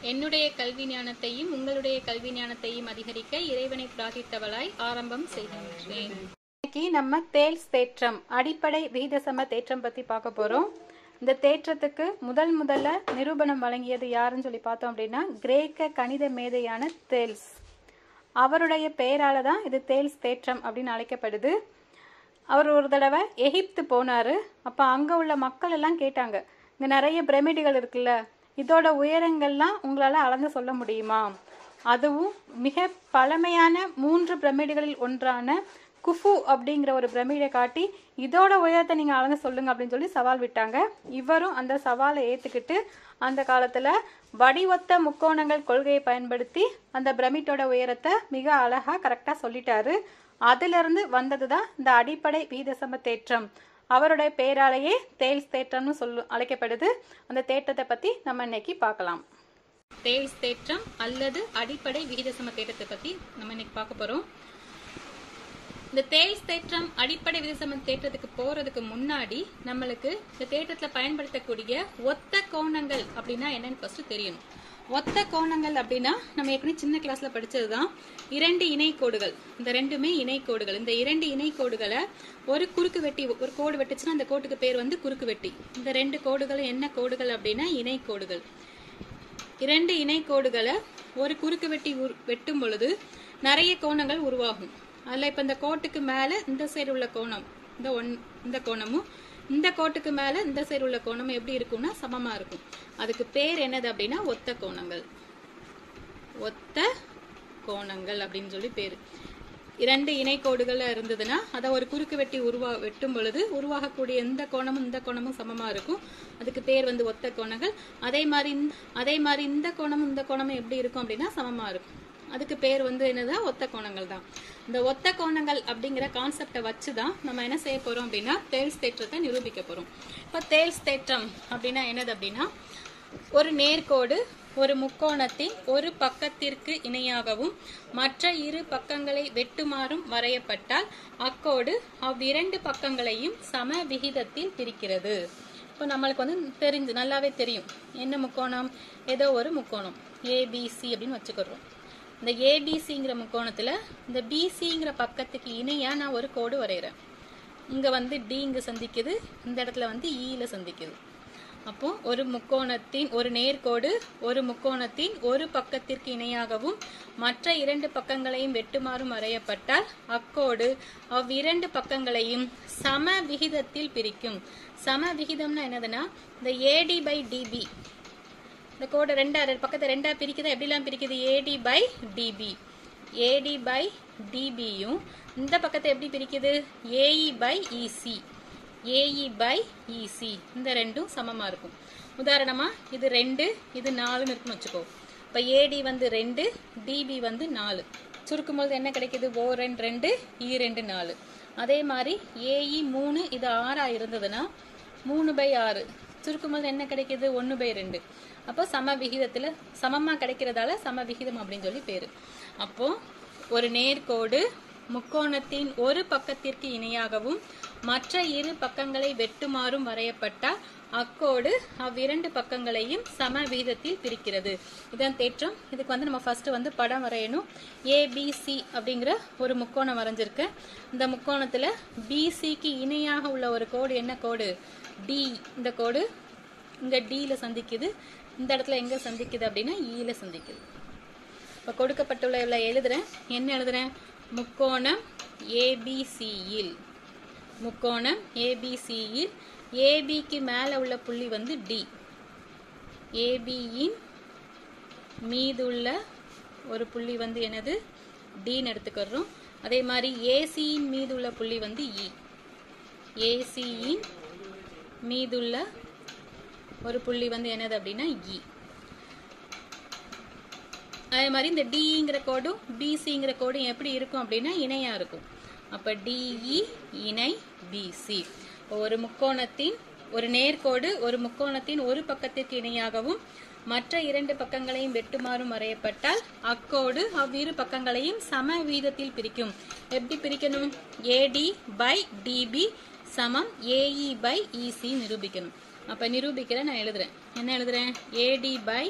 என்னுடைய கல்வி ஞானத்தையும் உங்களுடைய கல்வி ஞானத்தையும் அதிகரிக்க இறைவனை பிரார்த்தித்தவளாய் ஆரம்பம் செய்கின்றேன் இன்னைக்கு நம்ம தேல்ஸ் தேற்றம் அடிப்படை விகிதசம தேற்றம் பத்தி பார்க்க போறோம் இந்த தேற்றத்துக்கு முதல் முதல்ல நிரூபணம் வழங்கியது யாருன்னு சொல்லி பார்த்தோம் அப்படின்னா கிரேக்க கணித மேதையான தேல்ஸ் அவருடைய பெயரால தான் இது தேல்ஸ் தேற்றம் அப்படின்னு அழைக்கப்படுது அவர் ஒரு தடவை எகிப்து போனாரு அப்போ அங்கே உள்ள மக்கள் எல்லாம் கேட்டாங்க இங்கே நிறைய பிரமிடுகள் இருக்குல்ல இதோட உயரங்கள்லாம் உங்களால் அளந்து சொல்ல முடியுமா அதுவும் மிக பழமையான மூன்று பிரமிடுகளில் ஒன்றான குஃபு அப்படிங்கிற ஒரு பிரமிடை காட்டி இதோட உயரத்தை நீங்கள் அளந்து சொல்லுங்க அப்படின்னு சொல்லி சவால் விட்டாங்க இவரும் அந்த சவாலை ஏற்றுக்கிட்டு அந்த காலத்தில் வடிவொத்த முக்கோணங்கள் கொள்கையை பயன்படுத்தி அந்த பிரமிட்டோட உயரத்தை மிக அழகாக கரெக்டாக சொல்லிட்டாரு அதிலிருந்து வந்தது தான் இந்த அடிப்படை வீதசம தேற்றம் அவருடைய பெயராலேயே தேல்ஸ் தேற்றம்னு சொல்லு அழைக்கப்படுது அந்த தேற்றத்தை பற்றி நம்ம இன்னைக்கு பார்க்கலாம் தேல்ஸ் தேற்றம் அல்லது அடிப்படை விகிதசம தேற்றத்தை பற்றி நம்ம இன்னைக்கு பார்க்க போகிறோம் இந்த தேல்ஸ் தேற்றம் அடிப்படை விகிதசம தேற்றத்துக்கு போறதுக்கு முன்னாடி நம்மளுக்கு இந்த தேற்றத்துல பயன்படுத்தக்கூடிய ஒத்த கோணங்கள் அப்படின்னா என்னன்னு ஃபர்ஸ்ட் தெரியணும் ஒத்த கோணங்கள் அப்படின்னா நம்ம ஏற்கனவே சின்ன கிளாஸ்ல படிச்சதுதான் இரண்டு இணை கோடுகள் இந்த ரெண்டுமே இணை கோடுகள் இந்த இரண்டு இணை கோடுகளை ஒரு குறுக்கு வெட்டி ஒரு கோடு வெட்டுச்சுன்னா அந்த கோட்டுக்கு பேர் வந்து குறுக்கு வெட்டி இந்த ரெண்டு கோடுகளும் என்ன கோடுகள் அப்படின்னா இணை கோடுகள் இரண்டு இணை கோடுகளை ஒரு குறுக்கு வெட்டி உரு- வெட்டும் பொழுது நிறைய கோணங்கள் உருவாகும் அதில் இப்போ இந்த கோட்டுக்கு மேலே இந்த சைடு உள்ள கோணம் இந்த ஒன் இந்த கோணமும் இந்த கோட்டுக்கு மேலே இந்த சைடு உள்ள கோணமும் எப்படி இருக்கும்னா சமமாக இருக்கும் அதுக்கு பேர் என்னது அப்படின்னா ஒத்த கோணங்கள் ஒத்த கோணங்கள் அப்படின்னு சொல்லி பேர் இரண்டு இணைக்கோடுகள் இருந்ததுன்னா அதை ஒரு குறுக்கு வெட்டி உருவா வெட்டும் பொழுது உருவாகக்கூடிய எந்த கோணமும் இந்த கோணமும் சமமா இருக்கும் அதுக்கு பேர் வந்து ஒத்த கோணங்கள் அதே மாதிரி இந்த- அதே மாதிரி இந்த கோணமும் இந்த கோணமும் எப்படி இருக்கும் அப்படின்னா சமமா இருக்கும் அதுக்கு பேர் வந்து என்னதான் ஒத்த கோணங்கள் தான் இந்த ஒத்த கோணங்கள் அப்படிங்கிற கான்செப்டை வச்சு தான் நம்ம என்ன செய்ய போறோம் அப்படின்னா தேல்ஸ் தேற்றத்தை நிரூபிக்க போறோம் இப்போ தேல்ஸ் தேற்றம் அப்படின்னா என்னது அப்படின்னா ஒரு நேர்கோடு ஒரு முக்கோணத்தின் ஒரு பக்கத்திற்கு இணையாகவும் மற்ற இரு பக்கங்களை வெட்டுமாறும் வரையப்பட்டால் அக்கோடு அவ்விரண்டு பக்கங்களையும் சம விகிதத்தில் பிரிக்கிறது இப்போ நம்மளுக்கு வந்து தெரிஞ்சு நல்லாவே தெரியும் என்ன முக்கோணம் ஏதோ ஒரு முக்கோணம் ஏபிசி அப்படின்னு வச்சுக்கிறோம் இந்த ஏபிசிங்கிற முக்கோணத்துல இந்த பிசிங்கிற பக்கத்துக்கு இணையா நான் ஒரு கோடு வரைகிறேன் இங்க வந்து டி இங்க சந்திக்குது இந்த இடத்துல வந்து ஈல சந்திக்குது அப்போ ஒரு முக்கோணத்தின் ஒரு நேர்கோடு ஒரு முக்கோணத்தின் ஒரு பக்கத்திற்கு இணையாகவும் மற்ற இரண்டு பக்கங்களையும் வெட்டுமாறும் வரையப்பட்டால் அக்கோடு அவ்விரண்டு பக்கங்களையும் சம விகிதத்தில் பிரிக்கும் சம விகிதம்னா என்னதுன்னா இந்த ஏடி பை டிபி இந்த கோடு ரெண்டா ரெண்டு பக்கத்தை ரெண்டா பிரிக்குதா எப்படிலாம் பிரிக்குது A D by D B A D by டிபியும் இந்த பக்கத்தை எப்படி பிரிக்குது A E by E C A E by E C இந்த ரெண்டும் சமமா இருக்கும் உதாரணமா இது ரெண்டு இது நாலுன்னு இருக்குன்னு வச்சுக்கோ இப்போ ஏடி வந்து ரெண்டு டிபி வந்து நாலு சுருக்கும் போது என்ன கிடைக்குது ஓ ரெண்டு ரெண்டு இ ரெண்டு நாலு அதே மாதிரி ஏஇ மூணு இது ஆறா இருந்ததுன்னா மூணு பை ஆறு சுருக்கும் போது என்ன கிடைக்குது ஒன்று பை ரெண்டு அப்போ சம விகிதத்தில் சமமாக கிடைக்கிறதால சம விகிதம் அப்படின்னு சொல்லி பேர் அப்போ ஒரு நேர்கோடு முக்கோணத்தின் ஒரு பக்கத்திற்கு இணையாகவும் மற்ற இரு பக்கங்களை வெட்டுமாறும் வரையப்பட்டால் அக்கோடு அவ்விரண்டு பக்கங்களையும் சம விகிதத்தில் பிரிக்கிறது இதான் தேற்றம் இதுக்கு வந்து நம்ம ஃபர்ஸ்ட் வந்து படம் வரையணும் ஏபிசி அப்படிங்கிற ஒரு முக்கோணம் வரைஞ்சிருக்கேன் இந்த முக்கோணத்துல பிசிக்கு இணையாக உள்ள ஒரு கோடு என்ன கோடு டி இந்த கோடு இங்க டில சந்திக்குது இந்த இடத்துல எங்க சந்திக்குது அப்படின்னா ஈல சந்திக்குது இப்போ கொடுக்கப்பட்டுள்ள இதில் எழுதுறேன் என்ன எழுதுறேன் முக்கோணம் ஏபிசியில் முக்கோணம் ஏபிசியில் ஏபிக்கு மேலே உள்ள புள்ளி வந்து டி ஏபியின் மீதுள்ள ஒரு புள்ளி வந்து என்னது டின்னு எடுத்துக்கிறோம் அதே மாதிரி ஏசியின் மீதுள்ள புள்ளி வந்து இ ஏசியின் மீதுள்ள ஒரு புள்ளி வந்து என்னது அப்படின்னா இ அதே மாதிரி இந்த டிங்கிற கோடும் பிசிங்கிற கோடும் எப்படி இருக்கும் அப்படின்னா இணையா இருக்கும் அப்ப டிஇ இணை பிசி ஒரு முக்கோணத்தின் ஒரு நேர்கோடு ஒரு முக்கோணத்தின் ஒரு பக்கத்திற்கு இணையாகவும் மற்ற இரண்டு பக்கங்களையும் வெட்டுமாறும் வரையப்பட்டால் அக்கோடு அவ்விரு பக்கங்களையும் சம வீதத்தில் பிரிக்கும் எப்படி பிரிக்கணும் ஏடி பை டிபி சமம் ஏஇ பை இசி நிரூபிக்கணும் அப்ப நிரூபிக்கிற நான் எழுதுறேன் என்ன எழுதுறேன் ஏடி by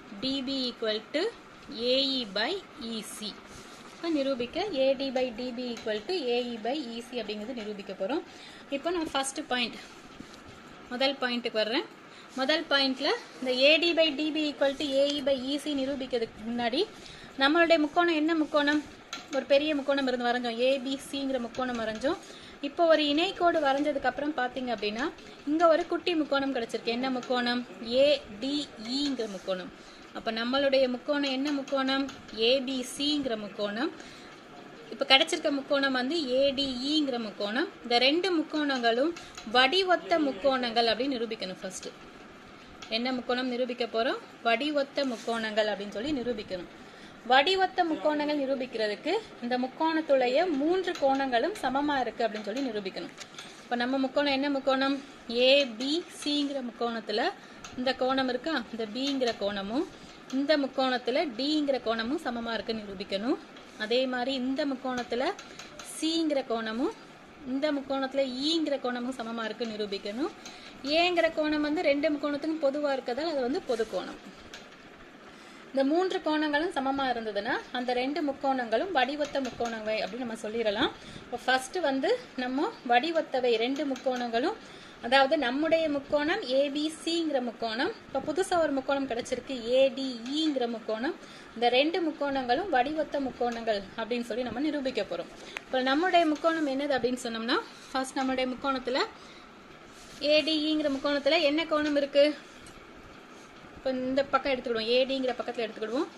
DP equal to AE by EC இப்போ நிரூபிக்க A D by DP equal to AE by E C அப்படிங்கிறது நிரூபிக்க போகிறோம் இப்போ நம்ம ஃபர்ஸ்ட் பாயிண்ட் முதல் பாயிண்ட்டுக்கு வர்றேன் முதல் பாயிண்ட்ல இந்த AD by DP equal to AE by EC நிரூபிக்கிறதுக்கு முன்னாடி நம்மளுடைய முக்கோணம் என்ன முக்கோணம் ஒரு பெரிய முக்கோணம் இருந்து வரைஞ்சோம் ஏபிசிங்கிற முக்கோணம் வரைஞ்சோம் இப்போ ஒரு இணைக்கோடு வரைஞ்சதுக்கு அப்புறம் பார்த்தீங்க அப்படின்னா இங்க ஒரு குட்டி முக்கோணம் கிடைச்சிருக்கு என்ன முக்கோணம் ஏடிஇங்கிற முக்கோணம் அப்ப நம்மளுடைய முக்கோணம் என்ன முக்கோணம் ஏபிசிங்கிற முக்கோணம் இப்போ கிடைச்சிருக்க முக்கோணம் வந்து ஏடிஇங்கிற முக்கோணம் இந்த ரெண்டு முக்கோணங்களும் வடிவொத்த முக்கோணங்கள் அப்படின்னு நிரூபிக்கணும் ஃபர்ஸ்ட் என்ன முக்கோணம் நிரூபிக்க போறோம் வடிவொத்த முக்கோணங்கள் அப்படின்னு சொல்லி நிரூபிக்கணும் வடிவொத்த முக்கோணங்கள் நிரூபிக்கிறதுக்கு இந்த முக்கோணத்துடைய மூன்று கோணங்களும் சமமா இருக்கு அப்படின்னு சொல்லி நிரூபிக்கணும் இப்போ நம்ம முக்கோணம் என்ன முக்கோணம் ஏபிசிங்கிற முக்கோணத்துல இந்த கோணம் இருக்கா இந்த பிங்கிற கோணமும் இந்த முக்கோணத்துல டிங்கிற கோணமும் சமமா இருக்கு நிரூபிக்கணும் அதே மாதிரி இந்த முக்கோணத்துல சிங்கிற கோணமும் இந்த முக்கோணத்துல ஈங்கிற கோணமும் சமமா இருக்கு நிரூபிக்கணும் ஏங்கிற கோணம் வந்து ரெண்டு முக்கோணத்துக்கும் பொதுவா இருக்கதால் அது வந்து பொது கோணம் இந்த மூன்று கோணங்களும் சமமா இருந்ததுன்னா அந்த ரெண்டு முக்கோணங்களும் வடிவத்த முக்கோணங்கள் அப்படின்னு நம்ம சொல்லிடலாம் இப்போ ஃபர்ஸ்ட் வந்து நம்ம வடிவத்தவை ரெண்டு முக்கோணங்களும் அதாவது நம்முடைய முக்கோணம் ஏபிசிங்கிற முக்கோணம் இப்போ புதுசா ஒரு முக்கோணம் கிடைச்சிருக்கு ஏடிஇங்கிற முக்கோணம் இந்த ரெண்டு முக்கோணங்களும் வடிவத்த முக்கோணங்கள் அப்படின்னு சொல்லி நம்ம நிரூபிக்க போறோம் இப்போ நம்முடைய முக்கோணம் என்னது அப்படின்னு சொன்னோம்னா ஃபர்ஸ்ட் நம்மளுடைய முக்கோணத்துல ஏடிஇங்கிற முக்கோணத்துல என்ன கோணம் இருக்கு இப்போ இந்த பக்கம் எடுத்துக்கிடுவோம் ஏடிங்கிற பக்கத்தில் எடுத்துக்கிடுவோம்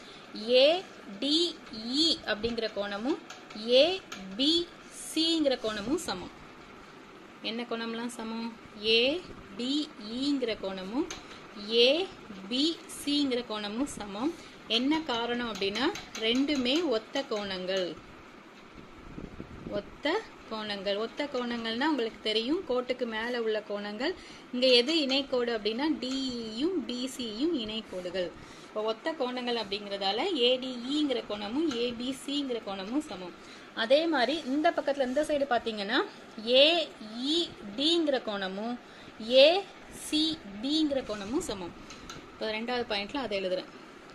ஏடிஇ அப்படிங்கிற கோணமும் ஏபிசிங்கிற கோணமும் சமம் என்ன கோணம்லாம் சமம் ஏடிஇங்கிற கோணமும் ஏபிசிங்கிற கோணமும் சமம் என்ன காரணம் அப்படின்னா ரெண்டுமே ஒத்த கோணங்கள் ஒத்த கோணங்கள் ஒத்த கோணங்கள்னா உங்களுக்கு தெரியும் கோட்டுக்கு மேல உள்ள கோணங்கள் இங்க எது இணைக்கோடு அப்படின்னா டிஇயும் பிசியும் இணைக்கோடுகள் இப்போ ஒத்த கோணங்கள் அப்படிங்கறதால ஏடிஇங்கிற கோணமும் ஏபிசிங்கிற கோணமும் சமம் அதே மாதிரி இந்த பக்கத்துல இந்த சைடு பாத்தீங்கன்னா ஏஇடிங்கிற கோணமும் ஏசிபிங்கிற கோணமும் சமம் இப்போ ரெண்டாவது பாயிண்ட்ல அதை எழுதுறேன்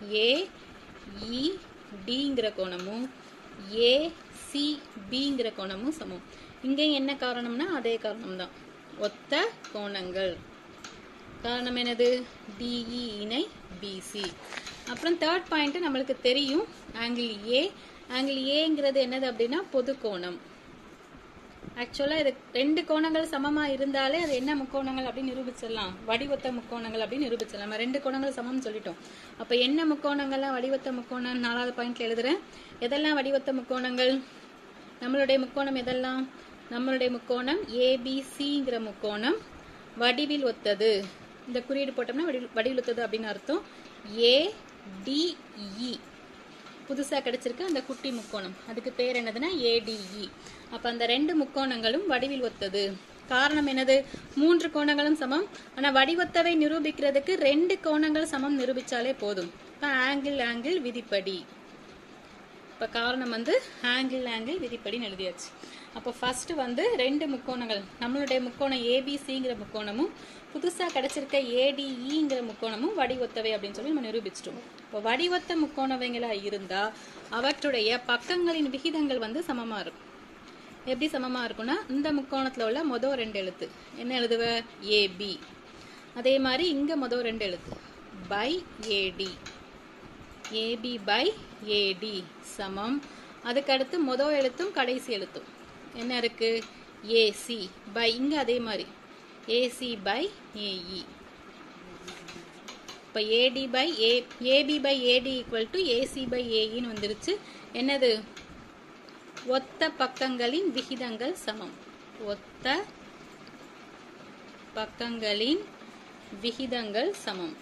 ஏஇடிங்கிற கோணமும் ஏ சிபிங்கிற கோணமும் சமம் இங்கேயும் என்ன காரணம்னா அதே காரணம் தான் ஒத்த கோணங்கள் காரணம் என்னது டிஇ இணை பிசி அப்புறம் தேர்ட் பாயிண்ட் நம்மளுக்கு தெரியும் ஆங்கிள் ஏ ஆங்கிள் ஏங்கிறது என்னது அப்படின்னா பொது கோணம் ஆக்சுவலா இது ரெண்டு கோணங்கள் சமமா இருந்தாலே அது என்ன முக்கோணங்கள் அப்படின்னு நிரூபிச்சிடலாம் வடிவத்த முக்கோணங்கள் அப்படின்னு நிரூபிச்சிடலாம் நம்ம ரெண்டு கோணங்கள் சமம்னு சொல்லிட்டோம் அப்ப என்ன முக்கோணங்கள்லாம் வடிவத்த முக்கோணம் நாலாவது பாயிண்ட்ல எழுதுறேன் எதெல்லாம் வடிவத்த முக்கோணங்கள் நம்மளுடைய முக்கோணம் எதெல்லாம் நம்மளுடைய முக்கோணம் ஏபிசிங்கிற முக்கோணம் வடிவில் ஒத்தது இந்த குறியீடு போட்டோம்னா வடிவில் வடிவில் ஒத்தது அப்படின்னு அர்த்தம் ஏ டிஇ புதுசா கிடைச்சிருக்கு அந்த குட்டி முக்கோணம் அதுக்கு பேர் என்னதுன்னா ஏடிஇ அப்ப அந்த ரெண்டு முக்கோணங்களும் வடிவில் ஒத்தது காரணம் என்னது மூன்று கோணங்களும் சமம் ஆனா வடிவத்தவை நிரூபிக்கிறதுக்கு ரெண்டு கோணங்கள் சமம் நிரூபிச்சாலே போதும் இப்ப ஆங்கிள் ஆங்கிள் விதிப்படி இப்ப காரணம் வந்து ஆங்கிள் ஆங்கிள் விதிப்படின்னு எழுதியாச்சு அப்போ ஃபர்ஸ்ட் வந்து ரெண்டு முக்கோணங்கள் நம்மளுடைய முக்கோணம் ஏபிசிங்கிற முக்கோணமும் புதுசா கிடைச்சிருக்க ஏடிஇங்கிற முக்கோணமும் வடிவொத்தவை அப்படின்னு சொல்லி நம்ம நிரூபிச்சிட்டோம் இப்போ வடிவொத்த முக்கோணவைங்களா இருந்தா அவற்றுடைய பக்கங்களின் விகிதங்கள் வந்து சமமா இருக்கும் எப்படி சமமா இருக்கும்னா இந்த முக்கோணத்துல உள்ள மொதல் ரெண்டு எழுத்து என்ன எழுதுவ ஏபி அதே மாதிரி இங்க மொதல் ரெண்டு எழுத்து by AD AB by AD சமம் அதுக்கடுத்து மொதல் எழுத்தும் கடைசி எழுத்தும் என்ன இருக்கு ஏசி பை இங்க அதே மாதிரி ஏசி பை ஏஇ இப்போ AD by A AB by AD equal to AC by ஏஇன்னு வந்துருச்சு என்னது ஒத்த பக்கங்களின் விகிதங்கள் சமம் ஒத்த பக்கங்களின் விகிதங்கள் சமம்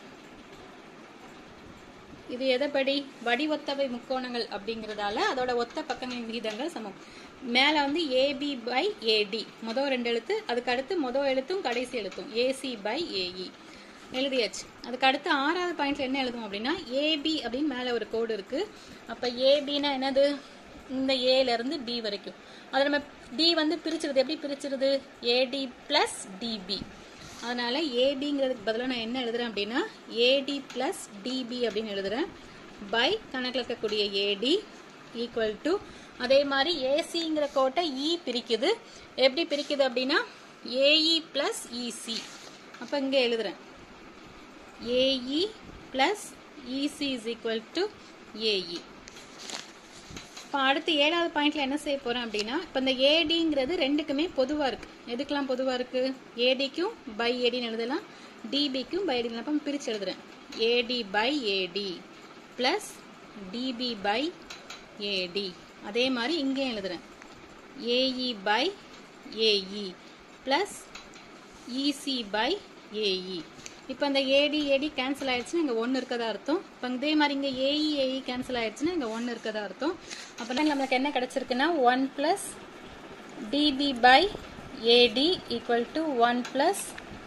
இது எதைப்படி வடிவொத்தவை முக்கோணங்கள் அப்படிங்கறதால அதோட ஒத்த பக்கங்களின் விகிதங்கள் சமம் மேல வந்து ஏபி பை ஏடி மொதல் ரெண்டு எழுத்து அதுக்கு அடுத்து மொதல் எழுத்தும் கடைசி எழுத்தும் ஏசி பை ஏஇ எழுதியாச்சு அதுக்கு அடுத்து ஆறாவது பாயிண்ட்ல என்ன எழுதுவோம் அப்படின்னா ஏபி அப்படின்னு மேல ஒரு கோடு இருக்கு அப்ப ஏபின்னா என்னது இந்த ஏல இருந்து டி வரைக்கும் அது நம்ம டி வந்து பிரிச்சிருது எப்படி பிரிச்சிருது ஏடி பிளஸ் டிபி அதனால ஏடிங்கிறதுக்கு பதிலாக நான் என்ன எழுதுறேன் அப்படின்னா ஏடி பிளஸ் டிபி அப்படின்னு எழுதுறேன் பை கணக்கில் இருக்கக்கூடிய ஏடி ஈக்குவல் டு அதே மாதிரி ஏசிங்கிற கோட்டை இ பிரிக்குது எப்படி பிரிக்குது அப்படின்னா ஏஇ பிளஸ் இசி அப்போ இங்கே எழுதுறேன் AE plus EC is equal to AE இப்போ அடுத்து ஏழாவது பாயிண்ட்ல என்ன செய்ய போறேன் அப்படின்னா இப்போ இந்த ஏடிங்கிறது ரெண்டுக்குமே பொதுவா இருக்கு எதுக்கெல்லாம் பொதுவா இருக்கு ஏடிக்கும் பை ஏடின்னு எழுதலாம் டிபிக்கும் பை ஏடி அப்போ பிரிச்சு எழுதுறேன் ஏடி by AD plus DB by AD அதே மாதிரி இங்கேயும் எழுதுறேன் AE by AE plus EC by AE இப்போ இந்த ஏடி ஏடி கேன்சல் ஆயிடுச்சுன்னா இங்கே ஒன்று இருக்கதா அர்த்தம் இப்போ இதே மாதிரி இங்கே ஏஇ ஏஇ கேன்சல் ஆயிடுச்சுன்னா இங்கே ஒன்று இருக்கதா அர்த்தம் அப்படின்னா நம்மளுக்கு என்ன கிடைச்சிருக்குன்னா one plus DB by AD equal to one plus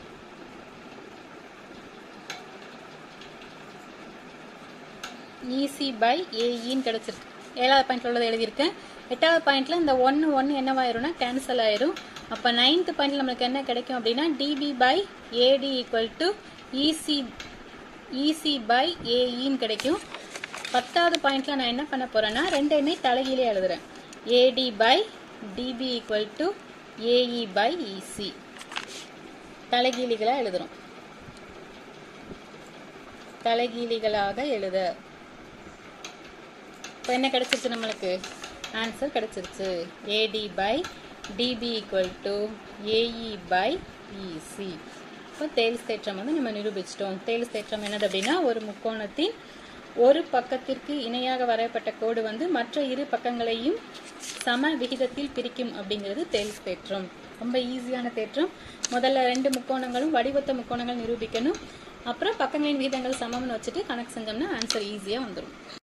EC by ஏஇன்னு கிடைச்சிருக்கு ஏழாவது பாயிண்ட்ல உள்ளதை எழுதியிருக்கேன் எட்டாவது பாயிண்ட்ல இந்த ஒன்று ஒன்று என்னவாயிரும்னா கேன்சல் ஆயிரும் அப்போ நைன்த் பாயிண்ட்ல நம்மளுக்கு என்ன கிடைக்கும் அப்படின்னா DB by AD equal to EC EC by ஏஇன்னு கிடைக்கும் பத்தாவது பாயிண்ட்ல நான் என்ன பண்ண போறேன்னா ரெண்டையுமே தலைகீழே எழுதுறேன் ஏடி by DP equal to AE by EC தலைகீழிகளாக எழுதுறோம் தலைகீழிகளாக எழுத இப்போ என்ன கிடைச்சிருச்சு நம்மளுக்கு ஆன்சர் கிடைச்சிருச்சு AD by DP equal to AE by EC இப்போ தேல்ஸ் தேற்றம் வந்து நம்ம நிரூபிச்சிட்டோம் தேல்ஸ் தேற்றம் என்னது அப்படின்னா ஒரு முக்கோணத்தின் ஒரு பக்கத்திற்கு இணையாக வரையப்பட்ட கோடு வந்து மற்ற இரு பக்கங்களையும் சம விகிதத்தில் பிரிக்கும் அப்படிங்கிறது தேல்ஸ் தேற்றம் ரொம்ப ஈஸியான தேற்றம் முதல்ல ரெண்டு முக்கோணங்களும் வடிவத்த முக்கோணங்கள் நிரூபிக்கணும் அப்புறம் பக்கங்களின் விகிதங்கள் சமம்னு வச்சுட்டு கணக்கு செஞ்சோம்னா ஆன்சர் ஈஸியாக வந்துடும்